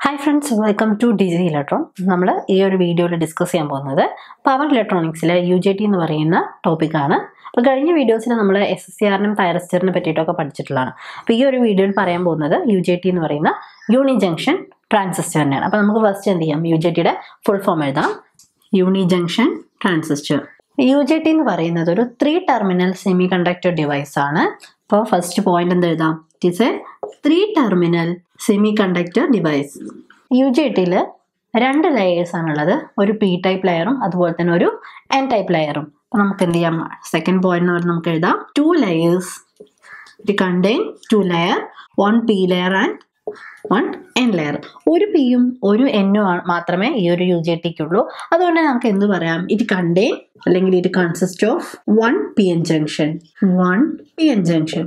hi friends welcome to Digi Electron നമ്മൾ ഈ ഒരു വീഡിയോയിൽ ഡിസ്കസ് ചെയ്യാൻ പോകുന്നത് പവർ ഇലക്ട്രോണിക്സിലെ യു ജെ ടി എന്ന് പറയുന്ന ടോപ്പിക്കാണ് അപ്പോൾ കഴിഞ്ഞ വീഡിയോസിൽ നമ്മൾ എസ് എസ് സി ആറിനും തൈറസ്റ്ററിനെ പറ്റിയിട്ടൊക്കെ പഠിച്ചിട്ടുള്ളതാണ് അപ്പോൾ ഈ ഒരു വീഡിയോയിൽ പറയാൻ പോകുന്നത് യു ജെ ടി എന്ന് പറയുന്ന യൂണി ജംഗ്ഷൻ ട്രാൻസിസ്റ്റർ തന്നെയാണ് അപ്പോൾ നമുക്ക് ഫസ്റ്റ് എന്ത് ചെയ്യാം യു ജെ ടിയുടെ ഫുൾ ഫോം എഴുതാം uni junction transistor U J T എന്ന് പറയുന്നത് ഒരു three terminal semiconductor device ആണ് അപ്പോൾ ഫസ്റ്റ് പോയിന്റ് എന്ത് എഴുതാം it is a three terminal semiconductor device U J ടിയിൽ രണ്ട് ലെയേഴ്സ് ആണുള്ളത് ഒരു പി ടൈപ്പ് ലെയറും അതുപോലെ തന്നെ ഒരു എൻ ടൈപ്പ് ലെയറും അപ്പോൾ നമുക്ക് എന്ത് ചെയ്യാം സെക്കൻഡ് പോയിന്റ് എന്ന് പറഞ്ഞാൽ നമുക്ക് എഴുതാം two layers it contain two layer one P layer and one N layer ഒരു പിയും ഒരു എന്നും മാത്രമേ ഈ ഒരു യു ജെ ടിക്കുള്ളൂ അതുകൊണ്ട് നമുക്ക് എന്ത് പറയാം ഇറ്റ് കണ്ടെയ്ൻ അല്ലെങ്കിൽ it consist of one P N junction one P N junction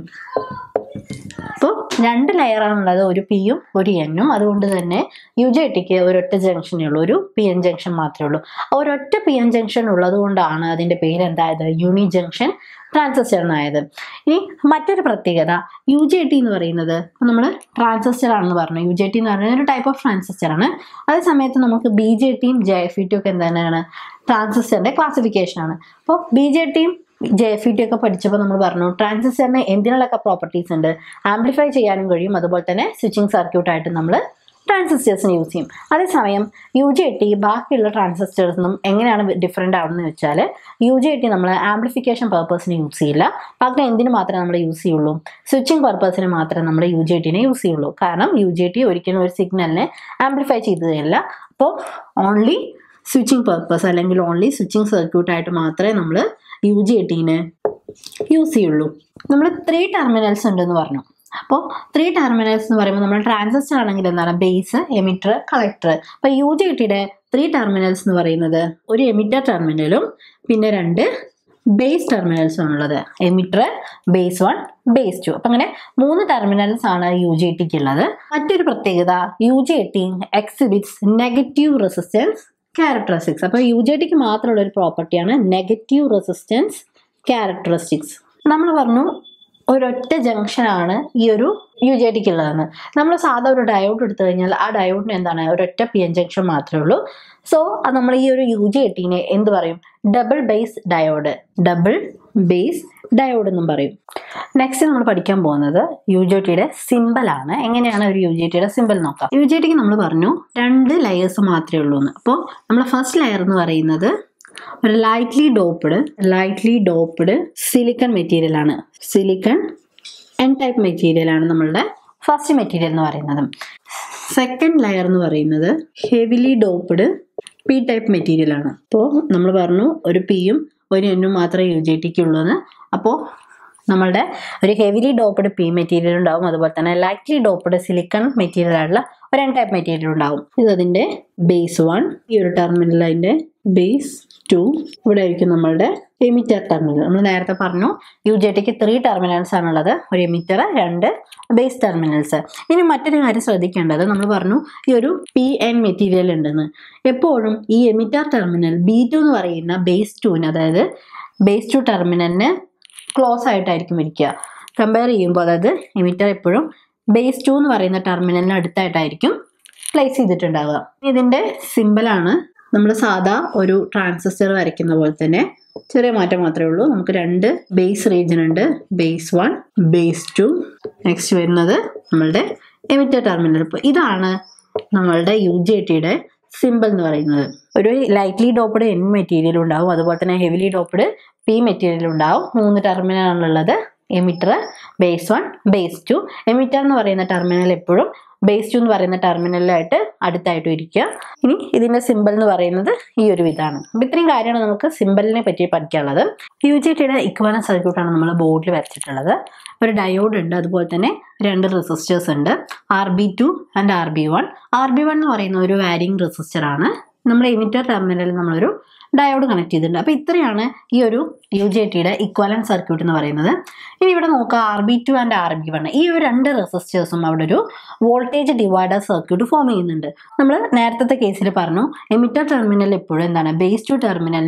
അപ്പോൾ രണ്ട് ലെയറാണുള്ളത് ഒരു പിയും ഒരു എന്നും അതുകൊണ്ട് തന്നെ യു ജെ ടിക്ക് ഒരൊറ്റ ജംഗ്ഷനേ ഉള്ളൂ ഒരു പി എൻ ജംഗ്ഷൻ മാത്രമേ ഉള്ളൂ ആ ഒരൊറ്റ പി എൻ ജംഗ്ഷൻ ഉള്ളത് കൊണ്ടാണ് അതിൻ്റെ പേര് എന്തായത് യൂണി ജംഗ്ഷൻ ട്രാൻസിസ്റ്റർ എന്നായത് ഇനി മറ്റൊരു പ്രത്യേകത യു ജെ ടി എന്ന് പറയുന്നത് നമ്മൾ ട്രാൻസിസ്റ്റർ ആണെന്ന് പറഞ്ഞു യു ജെ ടി എന്ന് പറയുന്നത് ഒരു ടൈപ്പ് ഓഫ് ട്രാൻസിസ്റ്റർ ആണ് അതേ സമയത്ത് നമുക്ക് ബി ജെ ടിയും ജെ എഫ് ഇ ടിയും ഒക്കെ എന്താണ് ട്രാൻസിസ്റ്ററിൻ്റെ ക്ലാസിഫിക്കേഷൻ ആണ് അപ്പോൾ ബി ജെ ടിയും ജെ എഫ് ഇ ടി ഒക്കെ പഠിച്ചപ്പോൾ നമ്മൾ പറഞ്ഞു ട്രാൻസിസ്റ്ററിന് എന്തിനുള്ളൊക്കെ പ്രോപ്പർട്ടീസ് ഉണ്ട് ആംപ്ലിഫൈ ചെയ്യാനും കഴിയും അതുപോലെ തന്നെ സ്വിച്ചിങ് സർക്യൂട്ടായിട്ട് നമ്മൾ ട്രാൻസിസ്റ്റേഴ്സിന് യൂസ് ചെയ്യും അതേസമയം യു ജെ ടി ബാക്കിയുള്ള ട്രാൻസിസ്റ്റേഴ്സിനും എങ്ങനെയാണ് ഡിഫറെൻ്റ് ആവുന്നത് വെച്ചാൽ യു ജെ ടി നമ്മൾ ആംപ്ലിഫിക്കേഷൻ പർപ്പസിന് യൂസ് ചെയ്യില്ല പകരം എന്തിനു മാത്രമേ നമ്മൾ യൂസ് ചെയ്യുള്ളൂ സ്വിച്ചിങ് പർപ്പസിന് മാത്രമേ നമ്മൾ യു ജെ ടിനെ യൂസ് ചെയ്യുള്ളൂ കാരണം യു ജെ ടി ഒരിക്കലും ഒരു സിഗ്നലിനെ ആംപ്ലിഫൈ ചെയ്തതല്ല അപ്പോൾ ഓൺലി സ്വിച്ചിങ് പർപ്പസ് അല്ലെങ്കിൽ ഓൺലി സ്വിച്ചിങ് സർക്യൂട്ടായിട്ട് മാത്രമേ നമ്മൾ യു ജി ടിനെ യൂസ് ചെയ്യുള്ളൂ നമ്മൾ ത്രീ ടെർമിനൽസ് ഉണ്ടെന്ന് പറഞ്ഞു അപ്പോൾ ത്രീ ടെർമിനൽസ് എന്ന് പറയുമ്പോൾ നമ്മൾ ട്രാൻസിസ്റ്റർ ആണെങ്കിൽ എന്താണ് ബേസ് എമിറ്റർ കളക്ടർ അപ്പോൾ യു ജി ടിയുടെ ത്രീ ടെർമിനൽസ് എന്ന് പറയുന്നത് ഒരു എമിറ്റർ ടെർമിനലും പിന്നെ രണ്ട് ബേസ് ടെർമിനൽസ് ആണുള്ളത് emitter base one base two അപ്പം അങ്ങനെ മൂന്ന് ടെർമിനൽസ് ആണ് യു ജി ടിക്ക് ഉള്ളത് മറ്റൊരു പ്രത്യേകത U G T exhibits negative resistance characteristics അപ്പോൾ യു ജെ ടിക്ക് മാത്രമുള്ള ഒരു പ്രോപ്പർട്ടിയാണ് നെഗറ്റീവ് റെസിസ്റ്റൻസ് ക്യാരക്ടറിസ്റ്റിക്സ് നമ്മൾ പറഞ്ഞു ഒരൊറ്റ ജംഗ്ഷനാണ് ഈ ഒരു യു ജെ ടിക്ക് ഉള്ളതെന്ന് നമ്മൾ സാധാ ഒരു ഡയോഡ് എടുത്തു കഴിഞ്ഞാൽ ആ ഡയോഡിന് എന്താണ് ഒരൊറ്റ പി എൻ ജംഗ്ഷൻ മാത്രമേ ഉള്ളൂ സോ അത് നമ്മൾ ഈ ഒരു യു ജെ ടിനെ എന്ത് പറയും double base diode double base diode എന്നും പറയും നെക്സ്റ്റ് നമ്മൾ പഠിക്കാൻ പോകുന്നത് യു ജെ ടിയുടെ സിമ്പിളാണ് എങ്ങനെയാണ് ഒരു യു ജെ ടിയുടെ സിമ്പിൾ നോക്കാം യു ജെ ടിക്ക് നമ്മൾ പറഞ്ഞു രണ്ട് ലെയേഴ്സ് മാത്രമേ ഉള്ളൂ എന്ന് അപ്പോൾ നമ്മൾ ഫസ്റ്റ് ലെയർ എന്ന് പറയുന്നത് ഒരു lightly doped lightly doped silicon material ആണ് സിലിക്കൺ എൻ ടൈപ്പ് മെറ്റീരിയൽ ആണ് നമ്മളുടെ ഫസ്റ്റ് മെറ്റീരിയൽ എന്ന് പറയുന്നത് സെക്കൻഡ് ലെയർ എന്ന് പറയുന്നത് heavily doped P type material ആണ് അപ്പോൾ നമ്മൾ പറഞ്ഞു ഒരു പിയും ഒരു എന്നും മാത്രമേ യു ജെ ടിക്ക് ഉള്ളൂ എന്ന് അപ്പോൾ നമ്മളുടെ ഒരു ഹെവിലി ഡോപ്ഡ് പി മെറ്റീരിയൽ ഉണ്ടാവും അതുപോലെ തന്നെ ലൈറ്റ്ലി ഡോപ്ഡ് സിലിക്കൺ മെറ്റീരിയൽ ആയിട്ടുള്ള ഒരു എൻ ടൈപ്പ് മെറ്റീരിയൽ ഉണ്ടാവും ഇത് അതിൻ്റെ ബേസ് വൺ ഈ ഒരു ടെർമിനൽ അതിൻ്റെ ബേസ് ടു ഇവിടെ ആയിരിക്കും നമ്മളുടെ എമിറ്റർ ടെർമിനൽ നമ്മൾ നേരത്തെ പറഞ്ഞു യു ജെ ടിക്ക് ത്രീ ടെർമിനൽസ് ആണുള്ളത് ഒരു എമിറ്റർ രണ്ട് ബേസ് ടെർമിനൽസ് ഇനി മറ്റൊരു കാര്യം ശ്രദ്ധിക്കേണ്ടത് നമ്മൾ പറഞ്ഞു ഈ ഒരു പി എൻ മെറ്റീരിയൽ ഉണ്ടെന്ന് എപ്പോഴും ഈ എമിറ്റർ ടെർമിനൽ ബി ടു എന്ന് പറയുന്ന ബേസ് ടുവിന് അതായത് ബേസ് ടു ടെർമിനലിന് ക്ലോസ് ആയിട്ടായിരിക്കും ഇരിക്കുക കമ്പയർ ചെയ്യുമ്പോൾ അതായത് എമിറ്റർ എപ്പോഴും ബേസ് ടു എന്ന് പറയുന്ന ടെർമിനലിന് അടുത്തായിട്ടായിരിക്കും പ്ലേസ് ചെയ്തിട്ടുണ്ടാവുക ഇതിൻ്റെ സിമ്പിളാണ് നമ്മൾ സാധാ ഒരു ട്രാൻസിസ്റ്റർ വരയ്ക്കുന്ന പോലെ തന്നെ ചെറിയ മാറ്റം മാത്രമേ ഉള്ളൂ നമുക്ക് രണ്ട് ബേസ് റീജിയൻ ഉണ്ട് base one base two next വരുന്നത് നമ്മളുടെ എമിറ്റർ ടെർമിനൽ ഇപ്പോൾ ഇതാണ് നമ്മളുടെ യു ജെ ടിയുടെ സിമ്പിൾ എന്ന് പറയുന്നത് ഒരു ലൈറ്റ്ലി ഡോപ്ഡ് എൻ മെറ്റീരിയൽ ഉണ്ടാവും അതുപോലെ തന്നെ ഹെവിലി ഡോപ്ഡ് പി മെറ്റീരിയൽ ഉണ്ടാവും മൂന്ന് ടെർമിനലാണുള്ളത് emitter base one base two emitter എന്ന് പറയുന്ന ടെർമിനൽ എപ്പോഴും ബേസ് ടു എന്ന് പറയുന്ന ടെർമിനലിലായിട്ട് അടുത്തായിട്ട് ഇരിക്കുക ഇനി ഇതിൻ്റെ സിമ്പിൾ എന്ന് പറയുന്നത് ഈ ഒരു ഇതാണ് അപ്പം ഇത്രയും കാര്യമാണ് നമുക്ക് സിമ്പിളിനെ പറ്റി പഠിക്കാനുള്ളത് യു ജി ടിയുടെ ഇക്വലൻ സർക്യൂട്ടാണ് നമ്മൾ ബോർഡിൽ വരച്ചിട്ടുള്ളത് ഒരു ഡയോഡ് ഉണ്ട് അതുപോലെ തന്നെ രണ്ട് റെസിസ്റ്റേഴ്സ് ഉണ്ട് R B two and R B one R B one എന്ന് പറയുന്ന ഒരു വാരിങ് റെസിസ്റ്റർ ആണ് നമ്മുടെ എമിറ്റർ ടെർമിനലിൽ നമ്മളൊരു ഡയോഡ് കണക്ട് ചെയ്തിട്ടുണ്ട് അപ്പോൾ ഇത്രയാണ് ഈ ഒരു യു ജെ ടിയുടെ ഇക്വലൻ സർക്യൂട്ട് എന്ന് പറയുന്നത് ഇനി ഇവിടെ നോക്കുക R B two and R B one ഈ ഒരു രണ്ട് റെസിസ്റ്റേഴ്സും അവിടെ ഒരു വോൾട്ടേജ് ഡിവൈഡർ സർക്യൂട്ട് ഫോം ചെയ്യുന്നുണ്ട് നമ്മൾ നേരത്തെ കേസിൽ പറഞ്ഞു എമിറ്റർ ടെർമിനൽ എപ്പോഴും എന്താണ് ബേസ് ടു ടെർമിനലിന്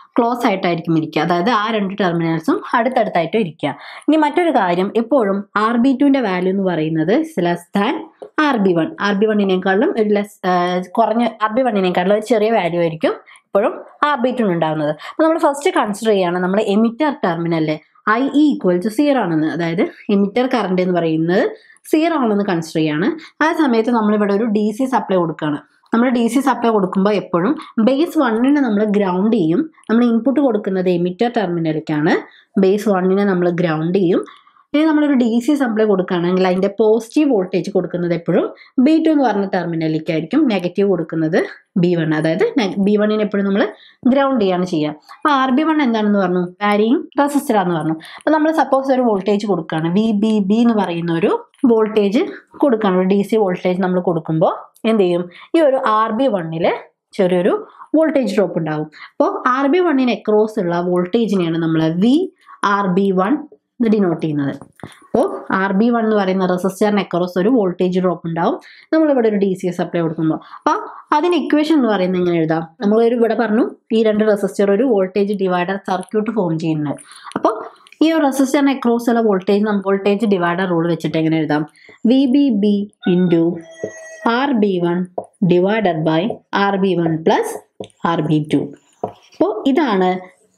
ക്ലോസ് ആയിട്ടായിരിക്കും ഇരിക്കുക അതായത് ആ രണ്ട് ടെർമിനൽസും അടുത്തടുത്തായിട്ട് ഇരിക്കുക ഇനി മറ്റൊരു കാര്യം എപ്പോഴും ആർ ബി ടുവിൻ്റെ വാല്യൂ എന്ന് പറയുന്നത് less than R B one R B വണ്ണിനേക്കാളും ഒരു ലെസ് കുറഞ്ഞ ആർ ബി വണ്ണിനേക്കാളും ഒരു ചെറിയ വാല്യൂ ആയിരിക്കും എപ്പോഴും ആർ ബി ടുന് ഉണ്ടാകുന്നത് അപ്പോൾ നമ്മൾ ഫസ്റ്റ് കൺസിഡർ ചെയ്യുകയാണ് നമ്മൾ എമിറ്റർ ടെർമിനലിലെ I E equal to zero ആണെന്ന് അതായത് എമിറ്റർ കറണ്ട് എന്ന് പറയുന്നത് സീറോ ആണെന്ന് കൺസിഡർ ചെയ്യാണ് ആ സമയത്ത് നമ്മളിവിടെ ഒരു ഡി സി സപ്ലൈ കൊടുക്കുകയാണ് നമ്മൾ ഡി സി സപ്ലൈ കൊടുക്കുമ്പോൾ എപ്പോഴും ബേസ് വണ്ണിനെ നമ്മൾ ഗ്രൗണ്ട് ചെയ്യും നമ്മൾ ഇൻപുട്ട് കൊടുക്കുന്നത് എമിറ്റർ ടെർമിനലിലേക്കാണ് ബേസ് വണ്ണിനെ നമ്മൾ ഗ്രൗണ്ട് ചെയ്യും ഇനി നമ്മളൊരു ഡി സി സപ്ലൈ കൊടുക്കുകയാണെങ്കിൽ അതിൻ്റെ പോസിറ്റീവ് വോൾട്ടേജ് കൊടുക്കുന്നത് എപ്പോഴും ബി ടു എന്ന് പറഞ്ഞ ടെർമിനലിലേക്കായിരിക്കും നെഗറ്റീവ് കൊടുക്കുന്നത് ബി വൺ അതായത് ബി വണ്ണിനെ എപ്പോഴും നമ്മൾ ഗ്രൗണ്ട് ചെയ്യാണ് ചെയ്യുക അപ്പോൾ ആർ ബി വൺ എന്താണെന്ന് പറഞ്ഞു വാരിയിങ് റെസിസ്റ്റർ ആണെന്ന് പറഞ്ഞു അപ്പോൾ നമ്മൾ സപ്പോസ് ഒരു വോൾട്ടേജ് കൊടുക്കുകയാണ് വി ബി ബി എന്ന് പറയുന്ന ഒരു വോൾട്ടേജ് കൊടുക്കുകയാണ് ഒരു ഡി സി വോൾട്ടേജ് നമ്മൾ കൊടുക്കുമ്പോൾ എന്ത് ചെയ്യും ഈ ഒരു ആർ ബി വണ്ണിൽ ചെറിയൊരു വോൾട്ടേജ് ഡ്രോപ്പ് ഉണ്ടാവും അപ്പോൾ ആർ ബി വണ്ണിന് അക്രോസ് ഉള്ള വോൾട്ടേജിനെയാണ് നമ്മൾ V R B one denote ചെയ്യുന്നത് അപ്പോൾ ആർ ബി വൺ എന്ന് പറയുന്ന റെസിസ്റ്ററിന് അക്രോസ് ഒരു വോൾട്ടേജ് ഡ്രോപ്പ് ഉണ്ടാവും നമ്മളിവിടെ ഒരു ഡി സി സപ്ലൈ കൊടുക്കുമ്പോൾ അപ്പോൾ അതിന് ഇക്വേഷൻ എന്ന് പറയുന്നത് എങ്ങനെ എഴുതാം നമ്മളൊരു ഇവിടെ പറഞ്ഞു ഈ രണ്ട് റെസിസ്റ്റർ ഒരു വോൾട്ടേജ് ഡിവൈഡർ സർക്യൂട്ട് ഫോം ചെയ്യുന്നത് അപ്പോൾ ഈ ഒരു റെസിസ്റ്ററിന് അക്രോസ് ഉള്ള വോൾട്ടേജ് നമുക്ക് വോൾട്ടേജ് ഡിവൈഡർ റൂൾ വെച്ചിട്ട് എങ്ങനെ എഴുതാം V B B into R B one divided by R B one plus R B two അപ്പോൾ ഇതാണ്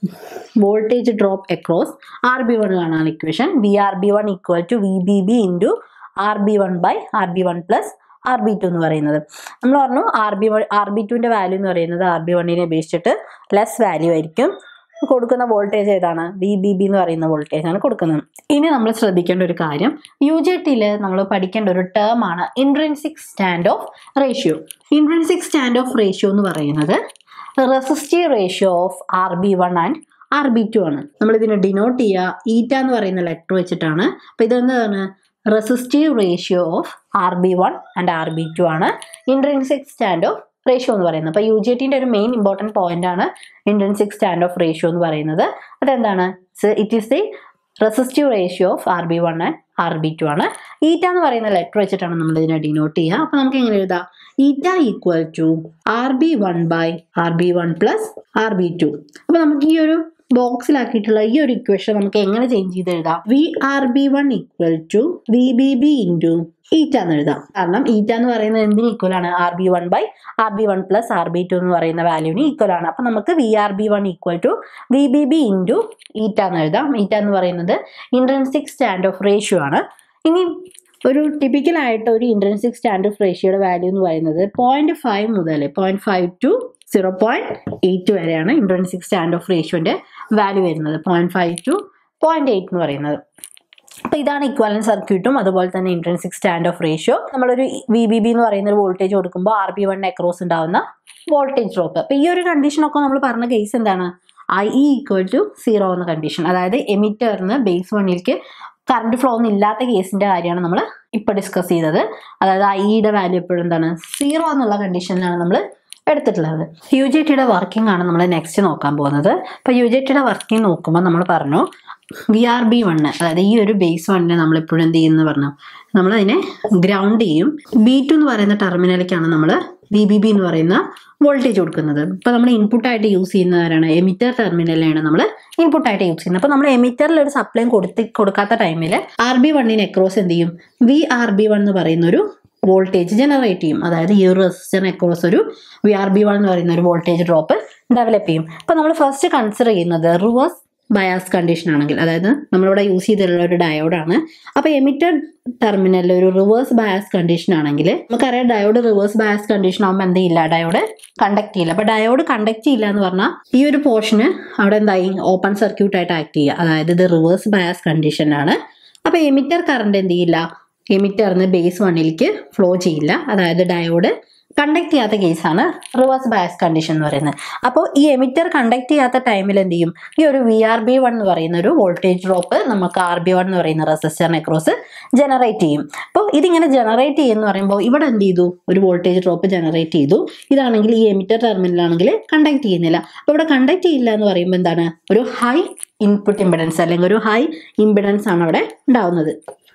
voltage drop across R B one കാണാൻ equation V R B one equal to V B B into R B one by R B one plus R B two എന്ന് പറയുന്നത് നമ്മൾ പറഞ്ഞു R B one R B ടുവിൻ്റെ value എന്ന് പറയുന്നത് R B വണ്ണിനെ അപേക്ഷിച്ചിട്ട് less value ആയിരിക്കും കൊടുക്കുന്ന വോൾട്ടേജ് ഏതാണ് വി ബി ബി എന്ന് പറയുന്ന വോൾട്ടേജ് ആണ് കൊടുക്കുന്നത് ഇനി നമ്മൾ ശ്രദ്ധിക്കേണ്ട ഒരു കാര്യം യു ജെ ടിയിൽ നമ്മൾ പഠിക്കേണ്ട ഒരു ടേം ആണ് intrinsic stand off ratio intrinsic stand off ratio എന്ന് പറയുന്നത് resistive ratio of R B one and R B two ആണ് നമ്മൾ ഇതിനെ ഡിനോട്ട് ചെയ്യുക ഈറ്റ എന്ന് പറയുന്ന ലെറ്റർ വെച്ചിട്ടാണ് അപ്പോൾ ഇതെന്താണ് resistive ratio of R B one and R B two ആണ് ഇൻട്രൻസിക് സ്റ്റാൻഡ് ഓഫ് റേഷ്യോ എന്ന് പറയുന്നത് അപ്പോൾ യു ജി ടിൻ്റെ ഒരു മെയിൻ ഇമ്പോർട്ടൻറ്റ് പോയിന്റ് ആണ് ഇൻട്രൻസിക് സ്റ്റാൻഡ് ഓഫ് റേഷ്യോ എന്ന് പറയുന്നത് അതെന്താണ് it is the resistive ratio of R B one and R B two ആണ് ഈറ്റ എന്ന് പറയുന്ന ലെറ്റർ വെച്ചിട്ടാണ് നമ്മൾ ഇതിനെ ഡിനോട്ട് ചെയ്യുക അപ്പോൾ നമുക്ക് എങ്ങനെ എഴുതാം eta equal to R B one by R B one plus R B two അപ്പോൾ നമുക്ക് ഈ ഒരു ബോക്സിലാക്കിയിട്ടുള്ള ഈ ഒരു ഇക്വേഷൻ നമുക്ക് എങ്ങനെ ചേഞ്ച് ചെയ്ത് എഴുതാം V R B one equal to V B B into eta എന്ന് എഴുതാം കാരണം ഈറ്റ എന്ന് പറയുന്നത് എന്തിന് ഈക്വൽ ആണ് R B one by R B one plus R B two എന്ന് പറയുന്ന വാല്യൂവിന് ഈക്വൽ ആണ് അപ്പം നമുക്ക് V R B one equal to V B B into eta എന്ന് എഴുതാം ഈറ്റ എന്ന് പറയുന്നത് ഇൻട്രൻസിക് സ്റ്റാൻഡ് ഓഫ് റേഷ്യോ ആണ് ഇനി ഒരു ടിപ്പിക്കലായിട്ട് ഒരു ഇൻട്രൻസിക് സ്റ്റാൻഡ് ഓഫ് റേഷ്യോയുടെ വാല്യൂ എന്ന് പറയുന്നത് പോയിന്റ് ഫൈവ് മുതൽ point five to zero point eight വരെയാണ് ഇൻട്രൻസിക് സ്റ്റാൻഡ് ഓഫ് റേഷ്യോന്റെ വാല്യൂ വരുന്നത് point five to point eight എന്ന് പറയുന്നത് അപ്പോൾ ഇതാണ് ഇക്വാലൻ സർക്യൂട്ടും അതുപോലെ തന്നെ ഇൻട്രൻസിക് സ്റ്റാൻഡ് ഓഫ് റേഷ്യോ നമ്മളൊരു വി ബി ബി എന്ന് പറയുന്ന ഒരു വോൾട്ടേജ് കൊടുക്കുമ്പോൾ ആർ ബി വൺ അക്രോസ് ഉണ്ടാവുന്ന വോൾട്ടേജ് ഡ്രോപ്പ് അപ്പോൾ ഈ ഒരു കണ്ടീഷനൊക്കെ നമ്മൾ പറഞ്ഞ കേസ് എന്താണ് I E equal to zero എന്ന കണ്ടീഷൻ അതായത് എമിറ്ററിന് ബേസ് വണ്ണിലേക്ക് കറണ്ട് ഫ്ലോ ഒന്നും ഇല്ലാത്ത കേസിന്റെ കാര്യമാണ് നമ്മൾ ഇപ്പോൾ ഡിസ്കസ് ചെയ്തത് അതായത് ഐയുടെ വാല്യൂ എപ്പോഴും എന്താണ് സീറോ എന്നുള്ള കണ്ടീഷനിലാണ് നമ്മൾ എടുത്തിട്ടുള്ളത് യു ജി ടിയുടെ വർക്കിംഗ് ആണ് നമ്മൾ നെക്സ്റ്റ് നോക്കാൻ പോകുന്നത് അപ്പോൾ യു ജി ടിയുടെ വർക്കിംഗ് നോക്കുമ്പോൾ നമ്മൾ പറഞ്ഞു വി ആർ ബി വണ്ണ് അതായത് ഈ ഒരു ബേസ് വണ്ണിനെ നമ്മൾ എപ്പോഴും എന്ത് ചെയ്യുന്നു പറഞ്ഞു നമ്മൾ അതിനെ ഗ്രൗണ്ട് ചെയ്യും ബി ടു എന്ന് പറയുന്ന ടെർമിനലിലേക്കാണ് നമ്മൾ ബി ബി ബി എന്ന് പറയുന്ന വോൾട്ടേജ് കൊടുക്കുന്നത് ഇപ്പോൾ നമ്മൾ ഇൻപുട്ടായിട്ട് യൂസ് ചെയ്യുന്നവരാണ് എമിറ്റർ ടെർമിനലാണ് നമ്മൾ ഇൻപുട്ടായിട്ട് യൂസ് ചെയ്യുന്നത് അപ്പോൾ നമ്മൾ എമിറ്ററിൽ ഒരു സപ്ലൈ കൊടുത്ത് കൊടുക്കാത്ത ടൈമിൽ ആർ ബി വണ്ണിന് അക്രോസ് എന്ത് ചെയ്യും വി ആർ ബി വൺ എന്ന് പറയുന്ന ഒരു വോൾട്ടേജ് ജനറേറ്റ് ചെയ്യും അതായത് ഈ ഒരു റെസിസ്റ്ററിന് അക്രോസ് ഒരു വി ആർ ബി വൺ എന്ന് പറയുന്ന ഒരു വോൾട്ടേജ് ഡ്രോപ്പ് ഡെവലപ്പ് ചെയ്യും അപ്പോൾ നമ്മൾ ഫസ്റ്റ് കൺസിഡർ ചെയ്യുന്നത് റിവേഴ്സ് ബയാസ് കണ്ടീഷൻ ആണെങ്കിൽ അതായത് നമ്മളിവിടെ യൂസ് ചെയ്തിട്ടുള്ള ഒരു ഡയോഡാണ് അപ്പോൾ എമിറ്റഡ് ടെർമിനലിൽ ഒരു റിവേഴ്സ് ബയാസ് കണ്ടീഷൻ ആണെങ്കിൽ നമുക്കറിയാം ഡയോഡ് റിവേഴ്സ് ബയാസ് കണ്ടീഷൻ ആകുമ്പോൾ എന്ത് ചെയ്യില്ല ഡയോഡ് കണ്ടക്ട് ചെയ്യില്ല അപ്പോൾ ഡയോഡ് കണ്ടക്ട് ചെയ്യില്ല എന്ന് പറഞ്ഞാൽ ഈ ഒരു പോർഷന് അവിടെ എന്തായി ഓപ്പൺ സർക്യൂട്ട് ആയിട്ട് ആക്ട് ചെയ്യുക അതായത് ഇത് റിവേഴ്സ് ബയാസ് കണ്ടീഷനാണ് അപ്പോൾ എമിറ്റർ കറണ്ട് എന്ത് ചെയ്യില്ല എമിറ്ററിന് ബേസ് വണ്ണിലേക്ക് ഫ്ലോ ചെയ്യില്ല അതായത് ഡയോഡ് കണ്ടക്ട് ചെയ്യാത്ത കേസാണ് റിവേഴ്സ് ബയസ് കണ്ടീഷൻ എന്ന് പറയുന്നത് അപ്പോൾ ഈ എമിറ്റർ കണ്ടക്ട് ചെയ്യാത്ത ടൈമിൽ എന്ത് ചെയ്യും ഈ ഒരു വി ആർ ബി വൺ എന്ന് പറയുന്ന ഒരു വോൾട്ടേജ് ഡ്രോപ്പ് നമുക്ക് ആർ ബി വൺ എന്ന് പറയുന്ന റെസിസ്റ്ററിനെ ക്രോസ് ജനറേറ്റ് ചെയ്യും അപ്പോൾ ഇതിങ്ങനെ ജനറേറ്റ് ചെയ്യുമെന്ന് പറയുമ്പോൾ ഇവിടെ എന്ത് ചെയ്തു ഒരു വോൾട്ടേജ് ഡ്രോപ്പ് ജനറേറ്റ് ചെയ്തു ഇതാണെങ്കിൽ ഈ എമിറ്റർ ടെർമിനലാണെങ്കിൽ കണ്ടക്ട് ചെയ്യുന്നില്ല അപ്പോൾ ഇവിടെ കണ്ടക്ട് ചെയ്യില്ല എന്ന് പറയുമ്പോൾ എന്താണ് ഒരു ഹൈ ഇൻപുട്ട് ഇമ്പിഡൻസ് അല്ലെങ്കിൽ ഒരു ഹൈ ഇമ്പിഡൻസ് ആണ് അവിടെ ഉണ്ടാവുന്നത്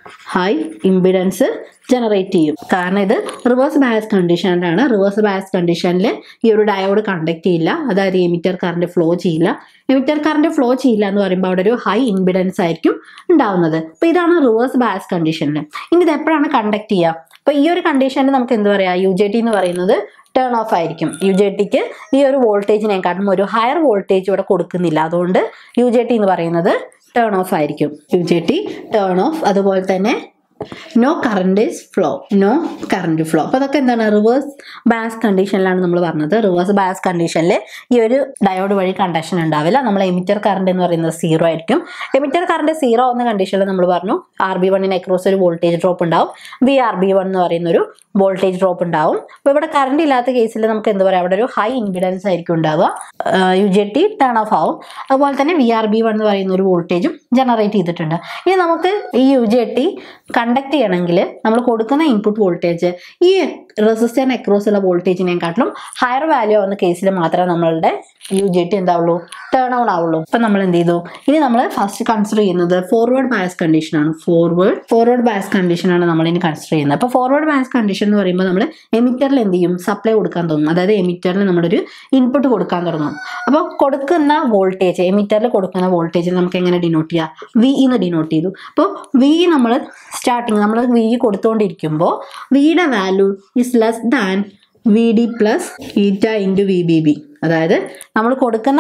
ഹൈ ഇമ്പിഡൻസ് ജനറേറ്റ് ചെയ്യും കാരണം ഇത് റിവേഴ്സ് ബയസ് കണ്ടീഷനിലാണ് റിവേഴ്സ് ബയസ് കണ്ടീഷനിൽ ഈ ഒരു ഡയോഡ് കണ്ടക്ട് ചെയ്യില്ല അതായത് എമിറ്റർ കറണ്ട് ഫ്ലോ ചെയ്യില്ല എമിറ്റർ കറണ്ട് ഫ്ലോ ചെയ്യില്ല എന്ന് പറയുമ്പോൾ അവിടെ ഒരു ഹൈ ഇമ്പിഡൻസ് ആയിരിക്കും ഉണ്ടാവുന്നത് അപ്പോൾ ഇതാണ് റിവേഴ്സ് ബയസ് കണ്ടീഷനിൽ ഇനി ഇത് എപ്പോഴാണ് കണ്ടക്ട് ചെയ്യുക അപ്പോൾ ഈ ഒരു കണ്ടീഷനിൽ നമുക്ക് എന്ത് പറയാം യു ജെ ടി എന്ന് പറയുന്നത് ടേൺ ഓഫ് ആയിരിക്കും യു ജെ ടിക്ക് ഈ ഒരു വോൾട്ടേജിനെക്കാട്ടും ഒരു ഹയർ വോൾട്ടേജ് ഇവിടെ കൊടുക്കുന്നില്ല അതുകൊണ്ട് യു ജെ ടി എന്ന് പറയുന്നത് ടേൺ ഓഫ് ആയിരിക്കും U J T turn off അതുപോലെ തന്നെ no current is flow no current flow അപ്പോൾ അതൊക്കെ എന്താണ് റിവേഴ്സ് ബയസ് കണ്ടീഷനിലാണ് നമ്മൾ പറഞ്ഞത് റിവേഴ്സ് ബയസ് കണ്ടീഷനിൽ ഈ ഒരു ഡയോഡ് വഴി കണ്ടക്ഷൻ ഉണ്ടാവില്ല നമ്മൾ എമിറ്റർ കറണ്ട് എന്ന് പറയുന്നത് സീറോ ആയിരിക്കും എമിറ്റർ കറണ്ട് സീറോ എന്ന കണ്ടീഷനിൽ നമ്മൾ പറഞ്ഞു ആർ ബി വണ്ണിന് അക്രോസ് ഒരു വോൾട്ടേജ് ഡ്രോപ്പ് ഉണ്ടാവും വി ആർ ബി വൺ എന്ന് പറയുന്ന ഒരു വോൾട്ടേജ് ഡ്രോപ്പ് ഉണ്ടാവും അപ്പോൾ ഇവിടെ കറണ്ട് ഇല്ലാത്ത കേസിൽ നമുക്ക് എന്താ പറയുക അവിടെ ഒരു ഹൈ ഇമ്പിഡൻസ് ആയിരിക്കും ഉണ്ടാവുക U J T turn off ആവും അതുപോലെ തന്നെ വി ആർ ബി വൺ എന്ന് പറയുന്ന ഒരു വോൾട്ടേജും ജനറേറ്റ് ചെയ്തിട്ടുണ്ട് ഇനി നമുക്ക് ഈ യു ജെ ടി കണ്ടക്ട് ചെയ്യണമെങ്കിൽ നമ്മൾ കൊടുക്കുന്ന ഇൻപുട്ട് വോൾട്ടേജ് ഈ റെസിസ്റ്ററിന് അക്രോസ് ഉള്ള വോൾട്ടേജിനെക്കാട്ടിലും ഹയർ വാല്യൂ ആവുന്ന കേസിൽ മാത്രമേ നമ്മളുടെ യു ജെ ടി എന്താവുള്ളൂ ടേൺ ഓൺ ആവുള്ളൂ ഇപ്പം നമ്മൾ എന്ത് ചെയ്തു ഇനി നമ്മൾ ഫസ്റ്റ് കൺസിഡർ ചെയ്യുന്നത് ഫോർവേഡ് ബയസ് കണ്ടീഷനാണ് ഫോർവേഡ് ഫോർവേഡ് ബയസ് കണ്ടീഷനാണ് നമ്മൾ ഇനി കൺസിഡർ ചെയ്യുന്നത് അപ്പോൾ ഫോർവേഡ് ബയസ് കണ്ടീഷൻ എന്ന് പറയുമ്പോൾ നമ്മൾ എമിറ്ററിൽ എന്ത് ചെയ്യും സപ്ലൈ കൊടുക്കാൻ തുടങ്ങും അതായത് എമിറ്ററിൽ നമ്മളൊരു ഇൻപുട്ട് കൊടുക്കാൻ തുടങ്ങും അപ്പോൾ കൊടുക്കുന്ന വോൾട്ടേജ് എമിറ്ററിൽ കൊടുക്കുന്ന വോൾട്ടേജിൽ നമുക്ക് എങ്ങനെ ഡിനോട്ട് ചെയ്യാം വി എന്ന് ഡിനോട്ട് ചെയ്തു അപ്പോൾ വി നമ്മൾ സ്റ്റാർട്ടിങ് നമ്മൾ വി കൊടുത്തുകൊണ്ടിരിക്കുമ്പോൾ വിയുടെ value is less than V D plus eta into V B B അതായത് നമ്മൾ കൊടുക്കുന്ന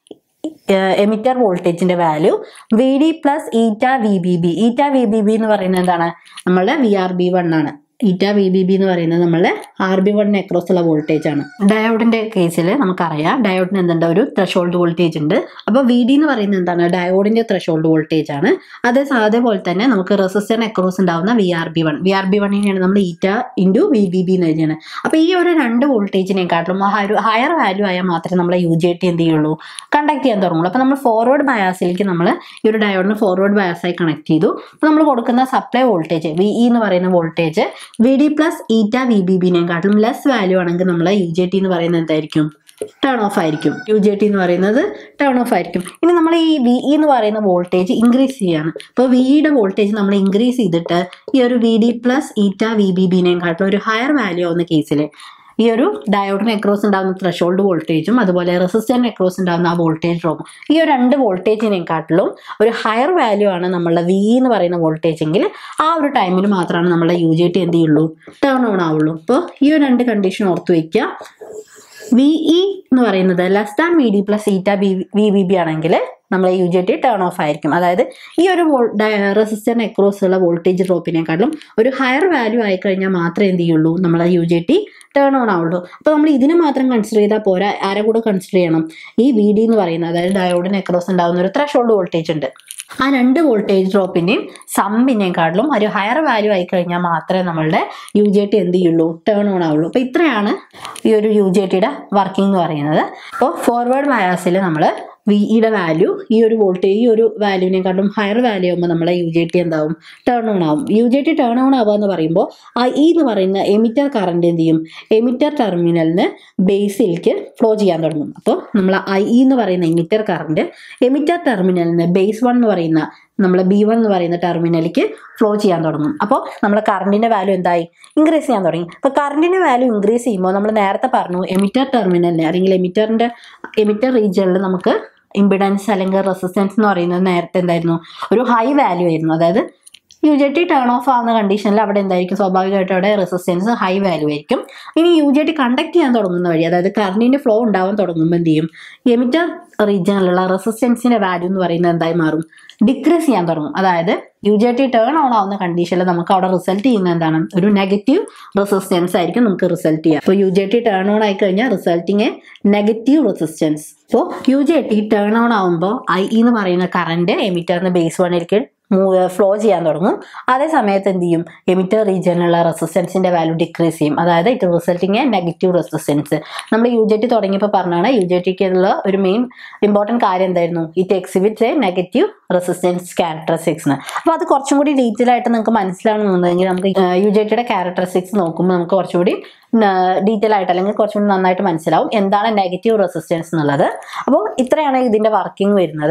എമിറ്റർ വോൾട്ടേജിന്റെ value V D plus eta V B B eta V B B എന്ന് പറയുന്നത് എന്താണ് നമ്മളുടെ വി ആർ ബി വൺ ആണ് ഈറ്റ വി ബി ബി എന്ന് പറയുന്നത് നമ്മളുടെ ആർ ബി വണ്ണിന് അക്രോസ് ഉള്ള വോൾട്ടേജ് ആണ് ഡയോഡിന്റെ കേസിൽ നമുക്കറിയാം ഡയോഡിന് എന്തുണ്ട് ഒരു ത്രഷോൾഡ് വോൾട്ടേജ് ഉണ്ട് അപ്പോൾ വി ഡി എന്ന് പറയുന്നത് എന്താണ് ഡയോഡിന്റെ ത്രഷോൾഡ് വോൾട്ടേജ് ആണ് അതേ അതേപോലെ തന്നെ നമുക്ക് റെസിസ്റ്ററിന് അക്രോസ് ഉണ്ടാവുന്ന V R B one V R B വണ്ണിനെയാണ് നമ്മൾ eta into V B B എന്ന് എഴുതിയാണ് അപ്പോൾ ഈ ഒരു രണ്ട് വോൾട്ടേജിനെക്കാട്ടിലും ഒരു ഹയർ വാല്യൂ ആയാൽ മാത്രമേ നമ്മളെ യു ജെ ടി എന്ത് ചെയ്യുള്ളൂ കണ്ടക്ട് ചെയ്യാൻ തുടങ്ങുള്ളൂ അപ്പോൾ നമ്മൾ ഫോർവേഡ് ബയാസിലേക്ക് നമ്മൾ ഈ ഒരു ഡയോഡിന് ഫോർവേഡ് ബയാസായി കണക്ട് ചെയ്തു അപ്പോൾ നമ്മൾ കൊടുക്കുന്ന സപ്ലൈ വോൾട്ടേജ് വി ഇ എന്ന് പറയുന്ന voltage V D plus eta V B ബിനെക്കാട്ടിലും ലെസ് വാല്യൂ ആണെങ്കിൽ നമ്മൾ യു ജെ ടി എന്ന് പറയുന്നത് എന്തായിരിക്കും ടേൺ ഓഫ് ആയിരിക്കും യു ജെ ടി എന്ന് പറയുന്നത് ടേൺ ഓഫ് ആയിരിക്കും ഇനി നമ്മൾ ഈ വി ഇ എന്ന് പറയുന്ന വോൾട്ടേജ് ഇൻക്രീസ് ചെയ്യാണ് അപ്പോൾ വിയുടെ വോൾട്ടേജ് നമ്മൾ ഇൻക്രീസ് ചെയ്തിട്ട് ഈ ഒരു V D plus eta V B ബിനെക്കാട്ടിലും ഒരു ഹയർ വാല്യൂ ആവുന്ന കേസിൽ ഈ ഒരു ഡയോഡിന് എക്രോസ് ഉണ്ടാകുന്ന ത്രഷോൾഡ് വോൾട്ടേജും അതുപോലെ റെസിസ്റ്ററിന് എക്രോസ് ഉണ്ടാകുന്ന ആ വോൾട്ടേജ് ഡ്രോപ്പും ഈ ഒരു രണ്ട് വോൾട്ടേജിനെക്കാട്ടിലും ഒരു ഹയർ വാല്യൂ ആണ് നമ്മളുടെ വി എന്ന് പറയുന്ന വോൾട്ടേജ് എങ്കിൽ ആ ഒരു ടൈമിൽ മാത്രമാണ് നമ്മളെ യു ജെ ടി എന്ത് ചെയ്യുള്ളൂ ടേൺ ഓൺ ആവുള്ളൂ അപ്പോൾ ഈ ഒരു രണ്ട് കണ്ടീഷൻ ഓർത്ത് വയ്ക്കുക വി ഇ എന്ന് പറയുന്നത് less than V D plus eta B V B B ആണെങ്കിൽ നമ്മളെ U J T turn off ആയിരിക്കും അതായത് ഈ ഒരു റെസിസ്റ്ററിന് അക്രോസ് ഉള്ള വോൾട്ടേജ് ഡ്രോപ്പിനെക്കാളും ഒരു ഹയർ വാല്യൂ ആയി കഴിഞ്ഞാൽ മാത്രമേ എന്ത് ചെയ്യുള്ളൂ നമ്മളെ U J T turn on ആവുള്ളൂ അപ്പോൾ നമ്മൾ ഇതിനെ മാത്രം കൺസിഡർ ചെയ്താൽ പോരാ ആരെ കൂടെ കൺസിഡർ ചെയ്യണം ഈ വി ഡി എന്ന് പറയുന്നത് അതായത് ഡയോഡിന് അക്രോസ് ഉണ്ടാകുന്ന ഒരു ത്രഷോൾഡ് വോൾട്ടേജ് ഉണ്ട് ആ രണ്ട് വോൾട്ടേജ് ഡ്രോപ്പിൻ്റെയും സമ്പിനെക്കാട്ടിലും ഒരു ഹയർ വാല്യൂ ആയി കഴിഞ്ഞാൽ മാത്രമേ നമ്മളുടെ യു ജെ ടി എന്ത് ചെയ്യുള്ളൂ ടേൺ ഓൺ ആവുള്ളൂ അപ്പോൾ ഇത്രയാണ് ഈ ഒരു യു ജെ ടിയുടെ വർക്കിംഗ് എന്ന് പറയുന്നത് അപ്പോൾ ഫോർവേഡ് ബയാസിൽ നമ്മൾ വിയുടെ വാല്യൂ ഈ ഒരു വോൾട്ടേജ് ഈ ഒരു വാല്യൂവിനെക്കാട്ടും ഹയർ വാല്യൂ ആകുമ്പോൾ നമ്മളെ യു ജെ ടി എന്താവും ടേൺ ഓൺ ആവും U J T turn on ആവുക എന്ന് പറയുമ്പോൾ ആ ഇ എന്ന് പറയുന്ന എമിറ്റർ കറണ്ട് എന്ത് ചെയ്യും എമിറ്റർ ടെർമിനലിന് ബേസിലേക്ക് ഫ്ലോ ചെയ്യാൻ തുടങ്ങും അപ്പോൾ നമ്മൾ ഐ ഇ എന്ന് പറയുന്ന എമിറ്റർ കറണ്ട് എമിറ്റർ ടെർമിനലിന് ബേസ് വൺ എന്ന് പറയുന്ന നമ്മൾ ബി വൺ എന്ന് പറയുന്ന ടെർമിനലിലേക്ക് ഫ്ലോ ചെയ്യാൻ തുടങ്ങും അപ്പോൾ നമ്മൾ കറണ്ടിൻ്റെ വാല്യൂ എന്തായി ഇൻക്രീസ് ചെയ്യാൻ തുടങ്ങി അപ്പോൾ കറണ്ടിൻ്റെ വാല്യൂ ഇൻക്രീസ് ചെയ്യുമ്പോൾ നമ്മൾ നേരത്തെ പറഞ്ഞു എമിറ്റർ ടെർമിനലിന് അല്ലെങ്കിൽ എമിറ്ററിൻ്റെ എമിറ്റർ റീജിയനിൽ നമുക്ക് ഇമ്പിഡൻസ് അല്ലെങ്കിൽ റെസിസ്റ്റൻസ് എന്ന് പറയുന്നത് നേരത്തെ എന്തായിരുന്നു ഒരു ഹൈ വാല്യൂ ആയിരുന്നു അതായത് U J T turn off ആവുന്ന കണ്ടീഷനിൽ അവിടെ എന്തായിരിക്കും സ്വാഭാവികമായിട്ടും അവിടെ റെസിസ്റ്റൻസ് ഹൈ വാല്യൂ ആയിരിക്കും ഇനി യു ജെ ടി കണ്ടക്ട് ചെയ്യാൻ തുടങ്ങുന്ന വഴി അതായത് കറണ്ടിൻ്റെ ഫ്ലോ ഉണ്ടാവാൻ തുടങ്ങുമ്പോൾ എന്ത് ചെയ്യും എമിറ്റർ റീജിയനിലുള്ള റെസിസ്റ്റൻസിൻ്റെ വാല്യൂ എന്ന് പറയുന്നത് എന്തായി മാറും ഡിക്രീസ് ചെയ്യാൻ തുടങ്ങും അതായത് U J T turn on ആവുന്ന കണ്ടീഷനിൽ നമുക്ക് അവിടെ റിസൾട്ട് ചെയ്യുന്ന എന്താണ് ഒരു നെഗറ്റീവ് റെസിസ്റ്റൻസ് ആയിരിക്കും നമുക്ക് റിസൾട്ട് ചെയ്യുക അപ്പോൾ U J T turn on ആയി കഴിഞ്ഞാൽ റിസൾട്ടിങ് എ നെഗറ്റീവ് റെസിസ്റ്റൻസ് അപ്പോൾ U J T turn on ആവുമ്പോൾ ഐ എന്ന് പറയുന്ന കറണ്ട് എമിറ്ററിന് ബേസ് വണ്ണിലേക്ക് ഫ്ലോ ചെയ്യാൻ തുടങ്ങും അതേ സമയത്ത് എന്ത് ചെയ്യും എമിറ്റർ റീജിയനിലുള്ള റെസിസ്റ്റൻസിന്റെ വാല്യൂ ഡിക്രീസ് ചെയ്യും അതായത് it resulting a negative resistance നമ്മൾ യു ജെ ടി തുടങ്ങിയപ്പോൾ പറഞ്ഞാണ് യു ജെ ടിക്കുള്ള ഒരു മെയിൻ ഇമ്പോർട്ടൻറ്റ് കാര്യം എന്തായിരുന്നു it exhibits a negative resistance characteristics അപ്പോൾ അത് കുറച്ചും കൂടി ഡീറ്റെയിൽ ആയിട്ട് നിങ്ങൾക്ക് മനസ്സിലാവണമെന്നുണ്ടെങ്കിൽ നമുക്ക് യു ജെ ടിയുടെ ക്യാരക്ടറിസ്റ്റിക്സ് നോക്കുമ്പോൾ നമുക്ക് കുറച്ചുകൂടി ഡീറ്റെയിൽ ആയിട്ട് അല്ലെങ്കിൽ കുറച്ചുകൂടി നന്നായിട്ട് മനസ്സിലാവും എന്താണ് നെഗറ്റീവ് റെസിസ്റ്റൻസ് എന്നുള്ളത് അപ്പോൾ ഇത്രയാണ് ഇതിന്റെ വർക്കിംഗ് വരുന്നത്